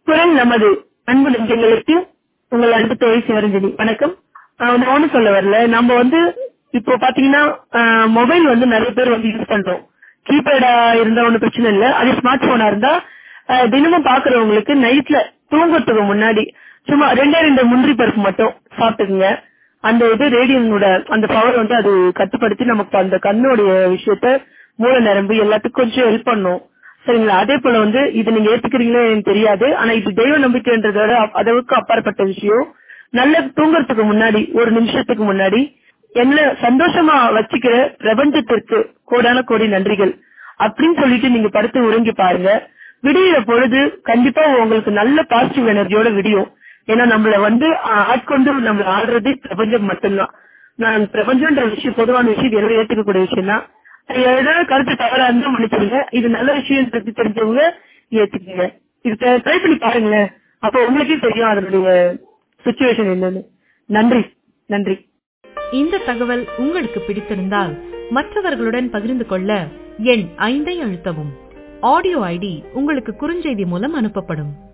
குரல் நமது அன்பு நெஞ்சங்களுக்கு உங்கள் அன்பு தோழி சிவரஞ்சனி வணக்கம் ஆஹ் நான் ஒண்ணும் சொல்ல வரல நம்ம வந்து இப்போ பாத்தீங்கன்னா மொபைல் வந்து நிறைய பேர் வந்து யூஸ் பண்றோம் கீபேடா இருந்தா ஒன்றும் பிரச்சனை இல்ல அதே ஸ்மார்ட் போனா இருந்தா ஆஹ் தினமும் பாக்குறவங்களுக்கு நைட்ல தூங்கறதுக்கு முன்னாடி சும்மா ரெண்டே ரெண்டு முந்திரி பருப்பு மட்டும் சாப்பிட்டுக்குங்க அந்த இது ரேடியனோட அந்த பவர் வந்து அது கட்டுப்படுத்தி நமக்கு அந்த கண்ணுடைய விஷயத்த மூல நரம்பு எல்லாத்துக்கும் கொஞ்சம் ஹெல்ப் பண்ணும் சரிங்களா அதே போல வந்து இது நீங்க ஏத்துக்கிறீங்களோ எனக்கு தெரியாது ஆனா இது தெய்வ நம்பிக்கைன்றதோட அளவுக்கு அப்பாற்பட்ட விஷயம் நல்ல தூங்குறதுக்கு முன்னாடி ஒரு நிமிஷத்துக்கு முன்னாடி என்ன சந்தோஷமா வச்சுக்கிற பிரபஞ்சத்திற்கு கோடான கோடி நன்றிகள் அப்படின்னு சொல்லிட்டு நீங்க படுத்து உறங்கி பாருங்க விடியிற பொழுது கண்டிப்பா உங்களுக்கு நல்ல பாசிட்டிவ் எனர்ஜியோட விடியும் ஏன்னா நம்மள வந்து ஆ- ஆட்கொண்டு நம்மள ஆடுறது பிரபஞ்சம் மட்டும்தான் நான் பிரபஞ்சம்ன்ற விஷயம் பொதுவான விஷயம் இது எல்லாரும் ஏத்துக்கக்கூடிய விஷயம் தான் ஏதாவது கருத்து தவறா இருந்தா மன்னிச்சிருங்க இது நல்ல விஷயம் பத்தி தெரிஞ்சவங்க ஏத்துக்குங்க இது ட்ரை பண்ணி பாருங்களேன் அப்போ உங்களுக்கே தெரியும் அதனுடைய சுச்சுவேஷன் என்னன்னு நன்றி நன்றி இந்த தகவல் உங்களுக்கு பிடித்திருந்தால் மற்றவர்களுடன் பகிர்ந்து கொள்ள எண் ஐந்தை அழுத்தவும் ஆடியோ ஐடி உங்களுக்கு குறுஞ்செய்தி மூலம் அனுப்பப்படும்